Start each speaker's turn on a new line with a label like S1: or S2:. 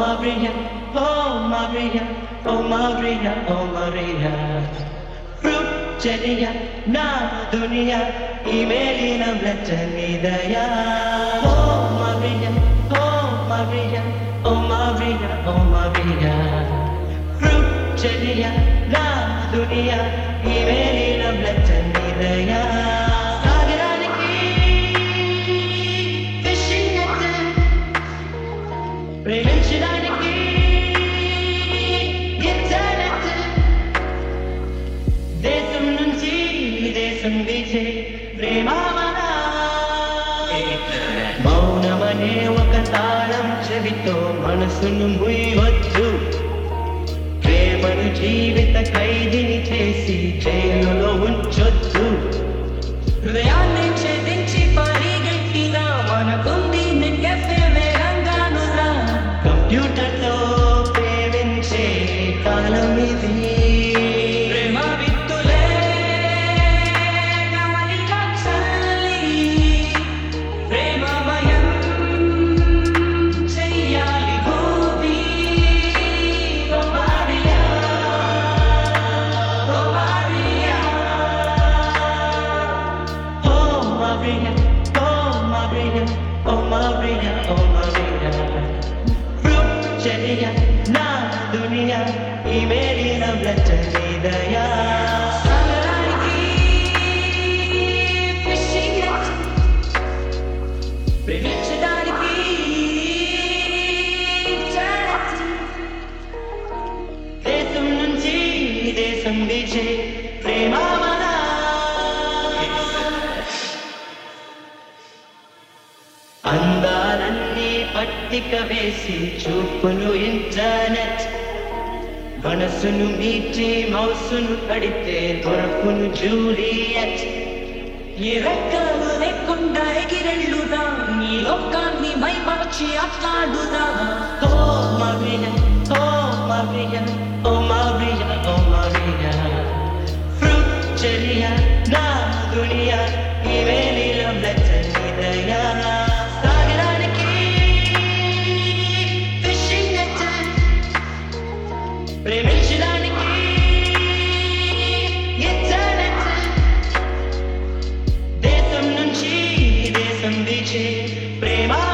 S1: Maria, oh Maria, oh Maria, oh Maria. Fruit చెలియా నా దునియా ఈ మేలిన బ్లచ్చనిదయ ఓ Maria, oh Maria, oh Maria, oh Maria. Fruit చెలియా నా దునియా ఈ మేలిన బ్లచ్చనిదయ సాగరానికి fishing net ప్రేమించడానికి ఇంటర్నెట్ దేశం నుంచి దేశం వీచే ప్రేమావన మౌనమనే ఒక తాళం చెవితో మనసును ముయ్యవచ్చు ప్రేమను జీవిత ఖైదీని చేసి జైలులో ఉంచొచ్చు
S2: హృదయాన్ని ఛేదించి పరిగెట్టిన మనకుంది నెగ్గెఫే వేగంగానురా
S1: కంప్యూటర్తో ప్రేమించే కాలం ఇది
S2: ప్రేమ విత్తులే గాలిగా చల్లి ప్రేమమయం చెయ్యాలి భూమి oh Maria oh Maria
S1: Oh Maria, oh Maria, oh Maria, oh Maria. Fruit చెలియా నా దునియా ఈ మేలిన బ్లచ్చనిదయా
S2: సాగరానికి ఫిషింగ్ నెట్ ప్రేమించడానికి జాగ్రత్త
S1: దేశం నుంచి దేశం వీచే ప్రేమావన అందాలన్నీ పట్టిక వేసి చూపును ఇంటర్నెట్ మనసును మీటి మౌసును కడితే దొరకును జూలియట్
S2: ఏ రెక్కలు లేకుండా ఎగిరెళ్ళుదా నీ లోకాన్ని మైమరచి అట్లాడుదా
S1: Oh Maria, oh Maria, oh Maria, oh Maria. Fruit చెలియా నా దునియా ఈ వేలిలో బ్లచ్చనిదయా సాగరానికి ఫిషింగ్ నెట్ ప్రేమించడానికి ఇంటర్నెట్ దేశం నుంచి దేశం వీచే ప్రేమ